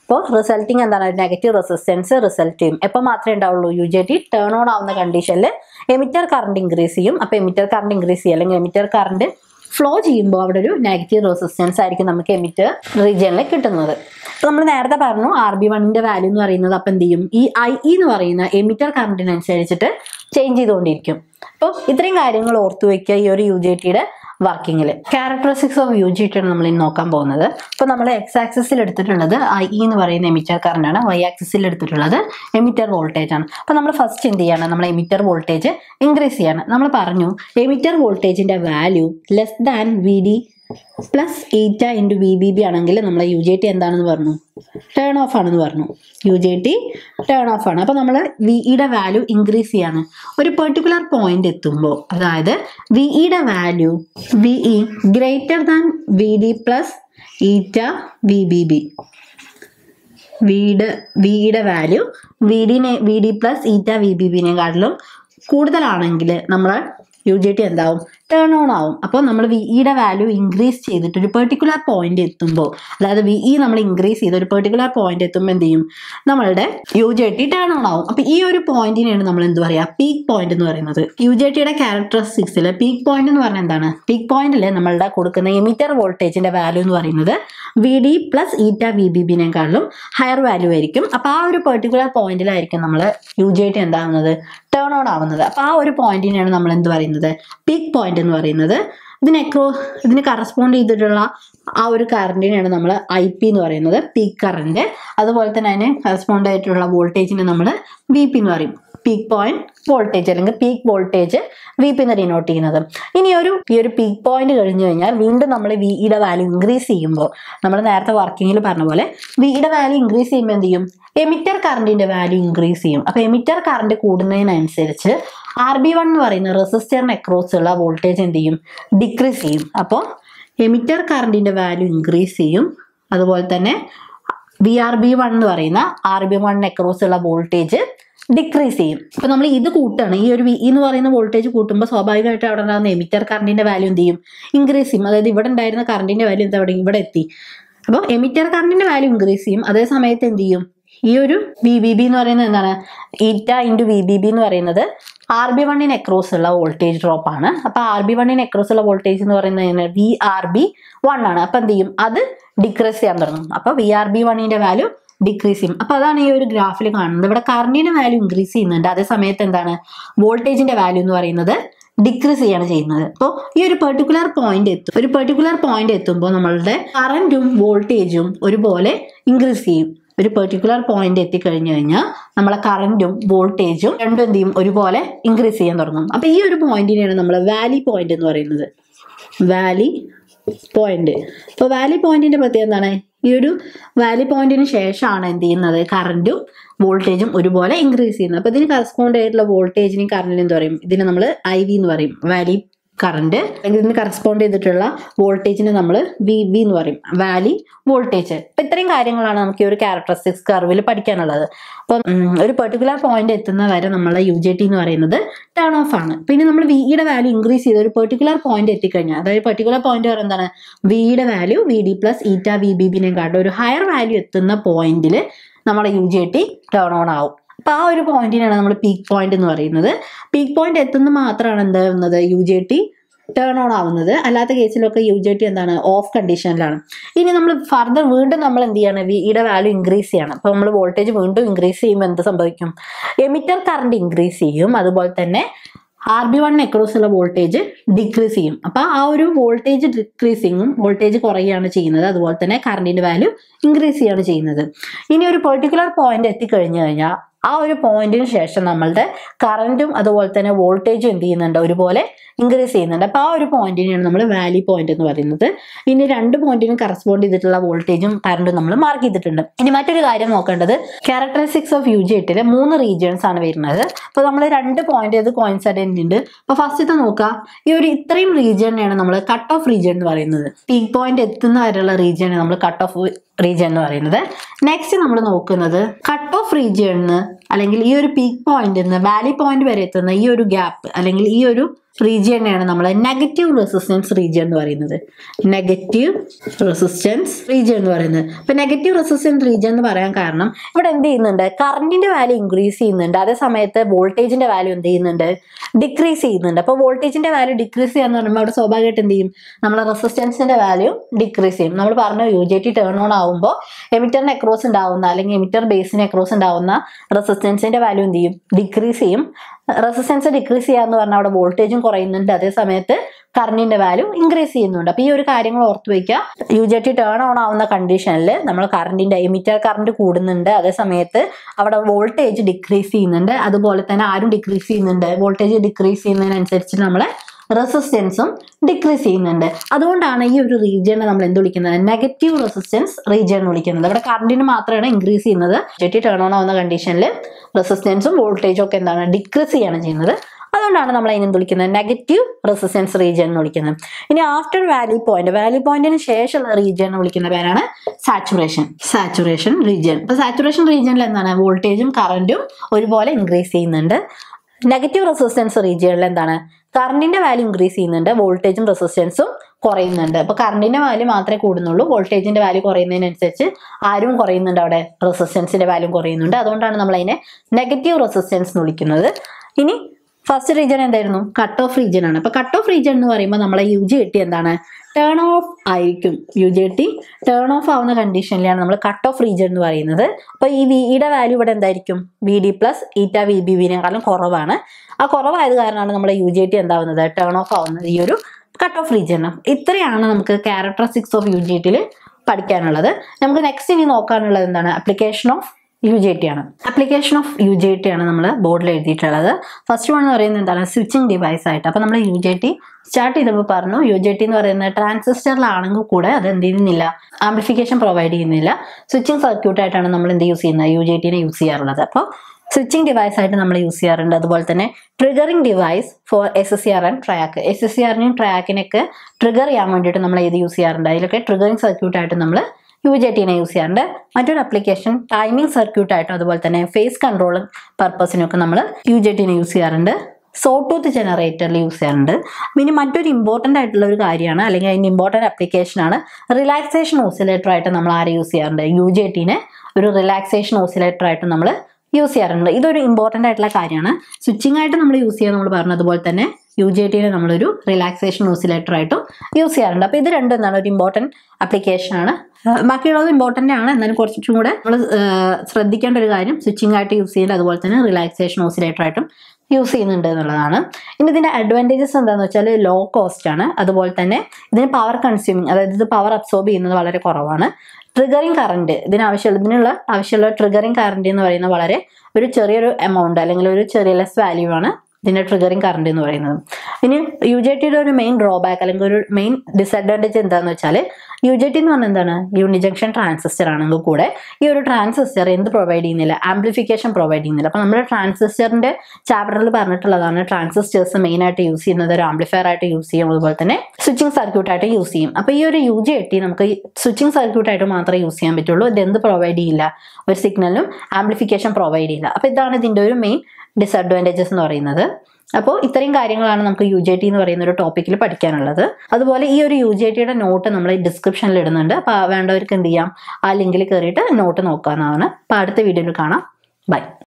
അപ്പോൾ റിസൾട്ടിങ് എന്താണ് നെഗറ്റീവ് റെസിസ്റ്റൻസ് റിസൾട്ട് ചെയ്യും എപ്പോൾ മാത്രമേ ഉണ്ടാവുള്ളൂ U J T turn on ആവുന്ന കണ്ടീഷനിൽ എമിറ്റർ കറണ്ട് ഇൻക്രീസ് ചെയ്യും അപ്പോൾ എമിറ്റർ കറണ്ട് ഇൻക്രീസ് ചെയ്യും അല്ലെങ്കിൽ എമിറ്റർ കറണ്ട് ഫ്ലോ ചെയ്യുമ്പോൾ അവിടെ ഒരു നെഗറ്റീവ് റെസിസ്റ്റൻസ് ആയിരിക്കും നമുക്ക് എമിറ്റർ റീജിയനിൽ കിട്ടുന്നത് അപ്പോൾ നമ്മൾ നേരത്തെ പറഞ്ഞു ആർ ബി വണ്ണിന്റെ വാല്യൂ എന്ന് പറയുന്നത് അപ്പം എന്ത് ചെയ്യും ഈ ഐ ഇ എന്ന് പറയുന്ന എമിറ്റർ കറണ്ടിനനുസരിച്ചിട്ട് ചേഞ്ച് ചെയ്തുകൊണ്ടിരിക്കും അപ്പോൾ ഇത്രയും കാര്യങ്ങൾ ഓർത്തു വെക്കുക ഈ ഒരു യു ജെ ടിയുടെ വർക്കിങ്ങിൽ characteristics of U G T ആണ് നമ്മൾ ഇന്ന് നോക്കാൻ പോകുന്നത് അപ്പോൾ നമ്മൾ എക്സ് ആക്സിസിൽ എടുത്തിട്ടുള്ളത് ഐ ഇ എന്ന് പറയുന്ന എമിറ്റർ കറണ്ട് ആണ് വൈ ആക്സിസിൽ എടുത്തിട്ടുള്ളത് എമിറ്റർ വോൾട്ടേജ് ആണ് അപ്പോൾ നമ്മൾ ഫസ്റ്റ് എന്ത് ചെയ്യാണ് നമ്മൾ എമിറ്റർ വോൾട്ടേജ് ഇൻക്രീസ് ചെയ്യാണ് നമ്മൾ പറഞ്ഞു എമിറ്റർ വോൾട്ടേജിന്റെ value less than V D plus eta into V B B ആണെങ്കിൽ നമ്മളെ യു ജെ ടി എന്താണെന്ന് പറഞ്ഞു ടേൺ ഓഫ് ആണെന്ന് പറഞ്ഞു U J T turn off ആണ് അപ്പോൾ നമ്മൾ വിഇയുടെ വാല്യൂ ഇൻക്രീസ് ചെയ്യാണ് ഒരു പെർട്ടിക്കുലർ പോയിന്റ് എത്തുമ്പോൾ അതായത് വിഇയുടെ value V E greater than V D plus eta V B B വീട് വിയുടെ വാല്യൂ വി ഡിനെ V D plus eta V B ബിനെക്കാട്ടിലും കൂടുതലാണെങ്കിൽ നമ്മൾ യു ജി ടി എന്താവും ടേൺ ഓൺ ആവും അപ്പോൾ നമ്മൾ വിഇയുടെ വാല്യൂ ഇൻക്രീസ് ചെയ്തിട്ട് ഒരു പെർട്ടിക്കുലർ പോയിന്റ് എത്തുമ്പോൾ അതായത് വിഇ നമ്മൾ ഇൻക്രീസ് ചെയ്ത് ഒരു പെർട്ടിക്കുലർ പോയിന്റ് എത്തുമ്പോൾ എന്ത് ചെയ്യും നമ്മളുടെ U J T turn on ആവും അപ്പോൾ ഈ ഒരു പോയിന്റിനെയാണ് നമ്മൾ എന്ത് പറയുക പീക്ക് പോയിന്റ് എന്ന് പറയുന്നത് യു ജെ ടിയുടെ ക്യാരക്ടറിസ്റ്റിക്സിൽ പീക്ക് പോയിന്റ് എന്ന് പറഞ്ഞാൽ എന്താണ് പീക്ക് പോയിന്റിൽ നമ്മളുടെ കൊടുക്കുന്ന എമിറ്റർ വോൾട്ടേജിന്റെ വാല്യൂ എന്ന് പറയുന്നത് V D plus eta V B ബിനെക്കാളും ഹയർ വാല്യൂ ആയിരിക്കും അപ്പോൾ ആ ഒരു പെർട്ടിക്കുലർ പോയിന്റിലായിരിക്കും നമ്മൾ യു ജെ ടി എന്താകുന്നത് ടേൺ ഓൺ ആവുന്നത് അപ്പോൾ ആ ഒരു പോയിന്റിനെയാണ് നമ്മൾ എന്ത് പറയുന്നത് പീക്ക് പോയിന്റ് എന്ന് പറയുന്നത് ഇതിന് എക്രോ ഇതിന് കറസ്പോണ്ട് ചെയ്തിട്ടുള്ള ആ ഒരു കറണ്ടിനെയാണ് നമ്മൾ ഐ പി എന്ന് പറയുന്നത് പീക്ക് കറണ്ട് അതുപോലെ തന്നെ അതിന് കറസ്പോണ്ട് ആയിട്ടുള്ള വോൾട്ടേജിനെ നമ്മൾ വി പി എന്ന് പറയും പീക്ക് പോയിന്റ് വോൾട്ടേജ് അല്ലെങ്കിൽ പീക്ക് വോൾട്ടേജ് വി പി എന്ന് ഡിനോട്ട് ചെയ്യുന്നത് ഇനി ഒരു ഈ ഒരു പീക്ക് പോയിന്റ് കഴിഞ്ഞു കഴിഞ്ഞാൽ വീണ്ടും നമ്മൾ വിഇയുടെ വാല്യൂ ഇൻക്രീസ് ചെയ്യുമ്പോൾ നമ്മൾ നേരത്തെ വർക്കിങ്ങിൽ പറഞ്ഞ പോലെ വിഇയുടെ വാല്യൂ ഇൻക്രീസ് ചെയ്യുമ്പോൾ എന്ത് ചെയ്യും എമിറ്റർ കറണ്ടിന്റെ വാല്യൂ ഇൻക്രീസ് ചെയ്യും അപ്പോൾ എമിറ്റർ കറണ്ട് കൂടുന്നതിനനുസരിച്ച് ആർ ബി വൺ എന്ന് പറയുന്ന റെസിസ്റ്ററിന് അക്രോസ് ഉള്ള വോൾട്ടേജ് എന്ത് ചെയ്യും ഡിക്രീസ് ചെയ്യും അപ്പോൾ എമിറ്റർ കറണ്ടിന്റെ വാല്യൂ ഇൻക്രീസ് ചെയ്യും അതുപോലെ തന്നെ വി ആർ ബി വൺ എന്ന് പറയുന്ന ആർ ബി വണ്ണിന് അക്രോസ് ഉള്ള വോൾട്ടേജ് ഡിക്രീസ് ചെയ്യും അപ്പോൾ നമ്മൾ ഇത് കൂട്ടാണ് ഈ ഒരു വി എന്ന് പറയുന്ന വോൾട്ടേജ് കൂട്ടുമ്പോൾ സ്വാഭാവികമായിട്ട് അവിടെ ഉണ്ടാകുന്ന എമിറ്റർ കറണ്ടിന്റെ വാല്യൂ എന്ത് ചെയ്യും ഇൻക്രീസ് ചെയ്യും അതായത് ഇവിടെ ഉണ്ടായിരുന്ന കറണ്ടിന്റെ വാല്യൂ എന്താ ഇവിടെ ഇവിടെ എത്തി അപ്പോൾ എമിറ്റർ കറണ്ടിന്റെ വാല്യൂ ഇൻക്രീസ് ചെയ്യും അതേ സമയത്ത് എന്ത് ചെയ്യും ഈ ഒരു വി ബി ബി എന്ന് പറയുന്നത് എന്താണ് ഈറ്റ ഇൻറ്റു വി ബി ബി എന്ന് പറയുന്നത് ആർ ബി വണ്ണിന് അക്രോസ് ഉള്ള വോൾട്ടേജ് ഡ്രോപ്പ് ആണ് അപ്പൊ ആർ ബി വണ്ണിന് അക്രോസ് ഉള്ള വോൾട്ടേജ് എന്ന് പറയുന്നത് വി ആർ ബി വൺ ആണ് അപ്പൊ എന്ത് ചെയ്യും അത് ഡിക്രീസ് ചെയ്യാൻ തുടങ്ങും അപ്പൊ വി ആർ ബി വണ്ണിന്റെ വാല്യൂ ഡിക്രീസ് ചെയ്യും അപ്പൊ അതാണ് ഈ ഒരു ഗ്രാഫിൽ കാണുന്നത് ഇവിടെ കറണ്ടിന്റെ വാല്യൂ ഇൻക്രീസ് ചെയ്യുന്നുണ്ട് അതേ സമയത്ത് എന്താണ് വോൾട്ടേജിന്റെ വാല്യൂ എന്ന് പറയുന്നത് ഡിക്രീസ് ചെയ്യാണ് ചെയ്യുന്നത് അപ്പോൾ ഈ ഒരു പെർട്ടിക്കുലർ പോയിന്റ് എത്തും ഒരു പെർട്ടിക്കുലർ പോയിന്റ് എത്തുമ്പോൾ നമ്മളുടെ കറന്റും വോൾട്ടേജും ഒരുപോലെ ഇൻക്രീസ് ചെയ്യും ഒരു പെർട്ടിക്കുലർ പോയിന്റ് എത്തിക്കഴിഞ്ഞു കഴിഞ്ഞാൽ നമ്മളെ കറന്റും വോൾട്ടേജും രണ്ടും എന്ത് ചെയ്യും ഒരുപോലെ ഇൻക്രീസ് ചെയ്യാൻ തുടങ്ങും അപ്പൊ ഈ ഒരു പോയിന്റിനെയാണ് നമ്മൾ വാലി പോയിന്റ് എന്ന് പറയുന്നത് വാലി പോയിന്റ് അപ്പോൾ വാലി പോയിന്റിന്റെ പ്രത്യേകത എന്താണ് ഈ ഒരു വാലി പോയിന്റിന് ശേഷമാണ് എന്ത് ചെയ്യുന്നത് കറന്റും വോൾട്ടേജും ഒരുപോലെ ഇൻക്രീസ് ചെയ്യുന്നത് അപ്പോൾ ഇതിന് കറസ്പോണ്ട് ആയിട്ടുള്ള വോൾട്ടേജിനും കറണ്ടിനും എന്ത് പറയും ഇതിനെ നമ്മൾ ഐ വി എന്ന് പറയും വാലി കറണ്ട് അല്ലെങ്കിൽ ഇതിന് കറസ്പോണ്ട് ചെയ്തിട്ടുള്ള വോൾട്ടേജിന് നമ്മൾ വി വി എന്ന് പറയും വാലി വോൾട്ടേജ് അപ്പൊ ഇത്രയും കാര്യങ്ങളാണ് നമുക്ക് ഈ ഒരു ക്യാരക്ടറിസ്റ്റിക്സ് കർവിൽ പഠിക്കാനുള്ളത് അപ്പം ഉം, ഒരു പെർട്ടിക്കുലർ പോയിന്റ് എത്തുന്ന വരെ നമ്മളെ യു ജെ ടി എന്ന് പറയുന്നത് ടേൺ ഓഫ് ആണ് പിന്നെ നമ്മൾ വിയുടെ വാല്യൂ ഇൻക്രീസ് ചെയ്ത് ഒരു പെർട്ടിക്കുലർ പോയിന്റ് എത്തിക്കഴിഞ്ഞാൽ അതായത് പെർട്ടിക്കുലർ പോയിന്റ് പറയുന്നത് എന്താണ് വിയുടെ value V D plus eta V B ബിനെക്കാട്ടും ഒരു ഹയർ വാല്യൂ എത്തുന്ന പോയിന്റിൽ നമ്മുടെ U J T turn on ആവും അപ്പൊ ആ ഒരു പോയിന്റിനാണ് നമ്മൾ പീക്ക് പോയിന്റ് എന്ന് പറയുന്നത് പീക്ക് പോയിന്റ് എത്തുന്ന മാത്രമാണ് എന്താകുന്നത് U J T turn on ആവുന്നത് അല്ലാത്ത കേസിലൊക്കെ യു ജെ ടി എന്താണ് ഓഫ് കണ്ടീഷനിലാണ് ഇനി നമ്മൾ ഫർദർ വീണ്ടും നമ്മൾ എന്ത് ചെയ്യാണ് വിയുടെ വാല്യൂ ഇൻക്രീസ് ചെയ്യണം അപ്പോൾ നമ്മൾ വോൾട്ടേജ് വീണ്ടും ഇൻക്രീസ് ചെയ്യുമ്പോൾ എന്ത് സംഭവിക്കും എമിറ്റർ കറണ്ട് ഇൻക്രീസ് ചെയ്യും അതുപോലെ തന്നെ ആർ ബി വൺ അക്രോസ് ഉള്ള വോൾട്ടേജ് ഡിക്രീസ് ചെയ്യും അപ്പോൾ ആ ഒരു വോൾട്ടേജ് ഡിക്രീസിങ്ങും വോൾട്ടേജ് കുറയുകയാണ് ചെയ്യുന്നത് അതുപോലെ തന്നെ കറണ്ടിന്റെ വാല്യൂ ഇൻക്രീസ് ചെയ്യാണ് ചെയ്യുന്നത് ഇനി ഒരു പെർട്ടിക്കുലർ പോയിന്റ് എത്തിക്കഴിഞ്ഞു കഴിഞ്ഞാൽ ആ ഒരു പോയിന്റിന് ശേഷം നമ്മളുടെ കറണ്ടും അതുപോലെ തന്നെ വോൾട്ടേജും എന്ത് ചെയ്യുന്നുണ്ട് ഒരുപോലെ ഇൻക്രീസ് ചെയ്യുന്നുണ്ട് അപ്പോൾ ആ ഒരു പോയിന്റിനെയാണ് നമ്മൾ വാലി പോയിന്റ് എന്ന് പറയുന്നത് ഇനി രണ്ട് പോയിന്റിനും കറസ്പോണ്ട് ചെയ്തിട്ടുള്ള വോൾട്ടേജും കറണ്ടും നമ്മൾ മാർക്ക് ചെയ്തിട്ടുണ്ട് ഇനി മറ്റൊരു കാര്യം നോക്കേണ്ടത് ക്യാരക്ടറിസ്റ്റിക്സ് ഓഫ് യു ജി എട്ടിലെ മൂന്ന് റീജിയൻസ് ആണ് വരുന്നത് അപ്പോൾ നമ്മൾ രണ്ട് പോയിന്റ് ഇത് കോയിൻസൈഡന്റ് ഉണ്ട് അപ്പോൾ ഫസ്റ്റത്തെ നോക്കുക ഈ ഒരു ഇത്രയും റീജിയനെയാണ് നമ്മൾ കട്ട് ഓഫ് റീജിയൻ എന്ന് പറയുന്നത് പീക്ക് പോയിന്റ് എത്തുന്ന വരെയുള്ള റീജിയനെ നമ്മൾ കട്ട് ഓഫ് റീജിയൻ എന്ന് പറയുന്നത് നെക്സ്റ്റ് നമ്മൾ നോക്കുന്നത് കട്ട് ഓഫ് റീജിയണിന്ന് അല്ലെങ്കിൽ ഈ ഒരു പീക്ക് പോയിന്റ് നിന്ന് വാലി പോയിന്റ് വരെ എത്തുന്ന ഈ ഒരു ഗ്യാപ്പ് അല്ലെങ്കിൽ ഈ ഒരു റീജിയനെയാണ് നമ്മൾ നെഗറ്റീവ് റെസിസ്റ്റൻസ് റീജിയൻ എന്ന് പറയുന്നത് നെഗറ്റീവ് റെസിസ്റ്റൻസ് റീജിയൻ എന്ന് പറയുന്നത് ഇപ്പൊ നെഗറ്റീവ് റെസിസ്റ്റൻസ് റീജിയൻ എന്ന് പറയാൻ കാരണം ഇവിടെ എന്ത് ചെയ്യുന്നുണ്ട് കറണ്ടിന്റെ വാല്യൂ ഇൻക്രീസ് ചെയ്യുന്നുണ്ട് അതേ സമയത്ത് വോൾട്ടേജിന്റെ വാല്യൂ എന്ത് ചെയ്യുന്നുണ്ട് ഡിക്രീസ് ചെയ്യുന്നുണ്ട് അപ്പോൾ വോൾട്ടേജിന്റെ വാല്യൂ ഡിക്രീസ് ചെയ്യാന്ന് പറയുമ്പോൾ അവിടെ സ്വാഭാവികമായിട്ട് എന്ത് ചെയ്യും നമ്മളെ റെസിസ്റ്റൻസിന്റെ വാല്യൂ ഡിക്രീസ് ചെയ്യും നമ്മൾ പറഞ്ഞു U J T turn on ആവുമ്പോൾ എമിറ്ററിന് അക്രോസ് ഉണ്ടാവുന്ന അല്ലെങ്കിൽ എമിറ്റർ ബേസിന് അക്രോസ് ഉണ്ടാവുന്ന റെസിസ്റ്റൻസിന്റെ വാല്യൂ എന്ത് ചെയ്യും ഡിക്രീസ് ചെയ്യും റെസിസ്റ്റൻസ് ഡിക്രീസ് ചെയ്യാന്ന് പറഞ്ഞാൽ അവിടെ വോൾട്ടേജും കുറയുന്നുണ്ട് അതേ സമയത്ത് കറണ്ടിന്റെ വാല്യൂ ഇൻക്രീസ് ചെയ്യുന്നുണ്ട് അപ്പൊ ഈ ഒരു കാര്യങ്ങൾ ഓർത്ത് വയ്ക്കുക U J T turn on ആവുന്ന കണ്ടീഷനിൽ നമ്മൾ കറണ്ടിന്റെ എമിറ്റർ കറണ്ട് കൂടുന്നുണ്ട് അതേ സമയത്ത് അവിടെ വോൾട്ടേജ് ഡിക്രീസ് ചെയ്യുന്നുണ്ട് അതുപോലെ തന്നെ ആരും ഡിക്രീസ് ചെയ്യുന്നുണ്ട് വോൾട്ടേജ് ഡിക്രീസ് ചെയ്യുന്നതിനനുസരിച്ച് നമ്മളെ റെസിസ്റ്റൻസും ഡിക്രീസ് ചെയ്യുന്നുണ്ട് അതുകൊണ്ടാണ് ഈ ഒരു റീജിയനെ നമ്മൾ എന്ത് വിളിക്കുന്നത് നെഗറ്റീവ് റെസിസ്റ്റൻസ് റീജിയൻ എന്ന് വിളിക്കുന്നത് ഇവിടെ കറണ്ടിന് മാത്രമാണ് ഇൻക്രീസ് ചെയ്യുന്നത് ജെറ്റി ടേൺ ഓൺ ആവുന്ന കണ്ടീഷനിൽ റെസിസ്റ്റൻസും വോൾട്ടേജും ഒക്കെ എന്താണ് ഡിക്രീസ് ചെയ്യാണ് ചെയ്യുന്നത് അതുകൊണ്ടാണ് നമ്മൾ അതിനെ എന്ത് വിളിക്കുന്നത് നെഗറ്റീവ് റെസിസ്റ്റൻസ് റീജിയൻ എന്ന് വിളിക്കുന്നത് ഇനി ആഫ്റ്റർ വാല്യൂ പോയിന്റ് വാല്യൂ പോയിന്റിന് ശേഷമുള്ള റീജിയൻ എന്ന് വിളിക്കുന്ന പേരാണ് സാച്ചുറേഷൻ സാച്ചുറേഷൻ റീജിയൻ ഇപ്പൊ സാച്ചുറേഷൻ റീജിയനിൽ എന്താണ് വോൾട്ടേജും കറന്റും ഒരുപോലെ ഇൻക്രീസ് ചെയ്യുന്നുണ്ട് നെഗറ്റീവ് റെസിസ്റ്റൻസ് റീജിയനിൽ എന്താണ് കറണ്ടിന്റെ വാല്യൂ ഇൻക്രീസ് ചെയ്യുന്നുണ്ട് വോൾട്ടേജും റെസിസ്റ്റൻസും കുറയുന്നുണ്ട് അപ്പൊ കറണ്ടിന്റെ വാല്യൂ മാത്രമേ കൂടുന്നുള്ളൂ വോൾട്ടേജിന്റെ വാല്യൂ കുറയുന്നതിനനുസരിച്ച് ആരും കുറയുന്നുണ്ട് അവിടെ റെസിസ്റ്റൻസിന്റെ വാല്യൂ കുറയുന്നുണ്ട് അതുകൊണ്ടാണ് നമ്മൾ അതിനെ നെഗറ്റീവ് റെസിസ്റ്റൻസ് എന്ന് വിളിക്കുന്നത് ഇനി ഫസ്റ്റ് റീജിയൻ എന്തായിരുന്നു കട്ട് ഓഫ് റീജിയൻ ആണ് അപ്പൊ കട്ട് ഓഫ് റീജിയൻ എന്ന് പറയുമ്പോൾ നമ്മളെ യു ജി ടി എന്താണ് ടേൺ ഓഫ് ആയിരിക്കും U J T turn off ആവുന്ന കണ്ടീഷനിലാണ് നമ്മൾ കട്ട് ഓഫ് റീജിയൻ എന്ന് പറയുന്നത് അപ്പോൾ ഈ വിയുടെ വാല്യൂ ഇവിടെ എന്തായിരിക്കും V D plus eta V B വിനേക്കാളും കുറവാണ് ആ കുറവായത് കാരണമാണ് നമ്മുടെ യു ജെ ടി എന്താവുന്നത് ടേൺ ഓഫ് ആവുന്നത് ഈ ഒരു കട്ട് ഓഫ് റീജിയൻ ഇത്രയാണ് നമുക്ക് ക്യാരക്ടറിസ്റ്റിക്സ് ഓഫ് യു ജി ടിയിൽ പഠിക്കാനുള്ളത് നമുക്ക് നെക്സ്റ്റ് ഇനി നോക്കാനുള്ളത് എന്താണ് application of U J T ആണ് application of U J T ആണ് നമ്മൾ ബോർഡിൽ എഴുതിയിട്ടുള്ളത് ഫസ്റ്റ് വൺ എന്ന് പറയുന്നത് എന്താണ് സ്വിച്ചിങ് ഡിവൈസ് ആയിട്ട് അപ്പോൾ നമ്മൾ യു ജെ ടി സ്റ്റാർട്ട് ചെയ്തപ്പോൾ പറഞ്ഞു യു ജെ ടി എന്ന് പറയുന്നത് ട്രാൻസിസ്റ്ററിലാണെങ്കിൽ കൂടെ അത് എന്ത് ചെയ്യുന്നില്ല ആംപ്ലിഫിക്കേഷൻ പ്രൊവൈഡ് ചെയ്യുന്നില്ല സ്വിച്ചിങ് സർക്യൂട്ട് ആയിട്ടാണ് നമ്മൾ എന്ത് യൂസ് ചെയ്യുന്നത് യു ജെ ടിനെ യൂസ് ചെയ്യാറുള്ളത് അപ്പോൾ സ്വിച്ചിങ് ഡിവൈസ് ആയിട്ട് നമ്മൾ യൂസ് ചെയ്യാറുണ്ട് അതുപോലെ തന്നെ triggering device for S S C R and triac S S C ആറിനെയും ട്രാക്കിനൊക്കെ ട്രിഗർ ചെയ്യാൻ വേണ്ടിയിട്ട് നമ്മൾ ഏത് യൂസ് ചെയ്യാറുണ്ട് അതിലൊക്കെ ട്രിഗറിംഗ് സർക്യൂട്ട് ആയിട്ട് നമ്മൾ യു ജെ ടിനെ യൂസ് ചെയ്യാറുണ്ട് മറ്റൊരു അപ്ലിക്കേഷൻ ടൈമിംഗ് സർക്യൂട്ട് ആയിട്ടും അതുപോലെ തന്നെ ഫേസ് കൺട്രോൾ പർപ്പസിനൊക്കെ നമ്മൾ യു ജെ ടിനെ യൂസ് ചെയ്യാറുണ്ട് സോട്ടൂത്ത് ജനറേറ്ററിൽ യൂസ് ചെയ്യാറുണ്ട് പിന്നെ മറ്റൊരു ഇമ്പോർട്ടൻ്റ് ആയിട്ടുള്ള ഒരു കാര്യമാണ് അല്ലെങ്കിൽ അതിൻ്റെ ഇമ്പോർട്ടൻ്റ് അപ്ലിക്കേഷനാണ് റിലാക്സേഷൻ ഓസിലേറ്റർ ആയിട്ട് നമ്മൾ ആരെ യൂസ് ചെയ്യാറുണ്ട് യു ജെ ടിനെ ഒരു റിലാക്സേഷൻ ഓസിലേറ്റർ ആയിട്ട് നമ്മൾ യൂസ് ചെയ്യാറുണ്ട് ഇതൊരു ഇമ്പോർട്ടൻ്റ് ആയിട്ടുള്ള കാര്യമാണ് സ്വിച്ചിങ് ആയിട്ട് നമ്മൾ യൂസ് ചെയ്യാൻ നമ്മൾ പറഞ്ഞു അതുപോലെ തന്നെ യു ജെ ടിനെ നമ്മളൊരു റിലാക്സേഷൻ ഓസിലേറ്റർ ആയിട്ടും യൂസ് ചെയ്യാറുണ്ട് അപ്പോൾ ഇത് രണ്ടും എന്താണ് ഒരു ഇമ്പോർട്ടൻറ്റ് ആപ്ലിക്കേഷൻ ആണ് ബാക്കിയുള്ളത് ഇമ്പോർട്ടൻ്റ് ആണ് എന്നാലും കുറച്ചും കൂടെ നമ്മൾ ശ്രദ്ധിക്കേണ്ട ഒരു കാര്യം സ്വിച്ചിങ് ആയിട്ട് യൂസ് ചെയ്യുന്നത് അതുപോലെ തന്നെ റിലാക്സേഷൻ ഓസിലേറ്റർ ആയിട്ടും യൂസ് ചെയ്യുന്നുണ്ട് എന്നുള്ളതാണ് ഇനി ഇതിന്റെ അഡ്വാൻറ്റേജസ് എന്താണെന്ന് വെച്ചാൽ ലോ കോസ്റ്റ് ആണ് അതുപോലെ തന്നെ ഇതിന് പവർ കൺസ്യൂമിങ് അതായത് ഇത് പവർ അബ്സോർബ് ചെയ്യുന്നത് വളരെ കുറവാണ് ട്രിഗറിങ് കറണ്ട് ഇതിന് ആവശ്യമുള്ള ഇതിനുള്ള ആവശ്യമുള്ള ട്രിഗറിങ് കറണ്ട് എന്ന് പറയുന്നത് വളരെ ഒരു ചെറിയൊരു എമൗണ്ട് അല്ലെങ്കിൽ ഒരു ചെറിയ ലെസ് വാല്യൂ ആണ് ഇതിന്റെ ട്രിഗറിങ് കറണ്ട് എന്ന് പറയുന്നത് ഇനി യു ജെ ടിയുടെ ഒരു മെയിൻ ഡ്രോബാക്ക് അല്ലെങ്കിൽ ഒരു മെയിൻ ഡിസഡ്വാൻറ്റേജ് എന്താണെന്ന് വെച്ചാൽ യു ജെ ടി എന്ന് പറഞ്ഞാൽ എന്താണ് യൂണിജംഗ്ഷൻ ട്രാൻസിസ്റ്റർ ആണെങ്കിൽ കൂടെ ഈ ഒരു ട്രാൻസിസ്റ്റർ എന്ത് പ്രൊവൈഡ് ചെയ്യുന്നില്ല ആംപ്ലിഫിക്കേഷൻ പ്രൊവൈഡ് ചെയ്യുന്നില്ല അപ്പോൾ നമ്മുടെ ട്രാൻസിസ്റ്ററിന്റെ ചാപ്റ്ററിൽ പറഞ്ഞിട്ടുള്ളതാണ് ട്രാൻസിസ്റ്റേഴ്സ് മെയിൻ ആയിട്ട് യൂസ് ചെയ്യുന്നത് ഒരു ആംപ്ലിഫയർ ആയിട്ട് യൂസ് ചെയ്യും അതുപോലെ തന്നെ സ്വിച്ചിങ് സർക്യൂട്ട് ആയിട്ട് യൂസ് ചെയ്യും അപ്പോൾ ഈ ഒരു യു ജെ ടി നമുക്ക് സ്വിച്ചിങ് സർക്യൂട്ട് ആയിട്ട് മാത്രമേ യൂസ് ചെയ്യാൻ പറ്റുള്ളൂ ഇത് എന്ത് പ്രൊവൈഡ് ചെയ്യില്ല ഒരു സിഗ്നലിനും ആംപ്ലിഫിക്കേഷൻ പ്രൊവൈഡ് ചെയ്യില്ല അപ്പോൾ ഇതാണ് ഇതിന്റെ ഒരു മെയിൻ ഡിസഡ്വാൻറ്റേജസ് എന്ന് പറയുന്നത് അപ്പോൾ ഇത്രയും കാര്യങ്ങളാണ് നമുക്ക് യു ജെ ടി എന്ന് പറയുന്ന ഒരു ടോപ്പിക്കിൽ പഠിക്കാനുള്ളത് അതുപോലെ ഈ ഒരു യു ജെ ടിയുടെ നോട്ട് നമ്മൾ ഡിസ്ക്രിപ്ഷനിൽ ഇടുന്നുണ്ട് അപ്പോൾ വേണ്ടവർക്ക് എന്ത് ചെയ്യാം ആ ലിങ്കിൽ കയറിയിട്ട് നോട്ട് നോക്കാവുന്നതാണ് അപ്പോൾ അടുത്ത വീഡിയോയിൽ കാണാം ബൈ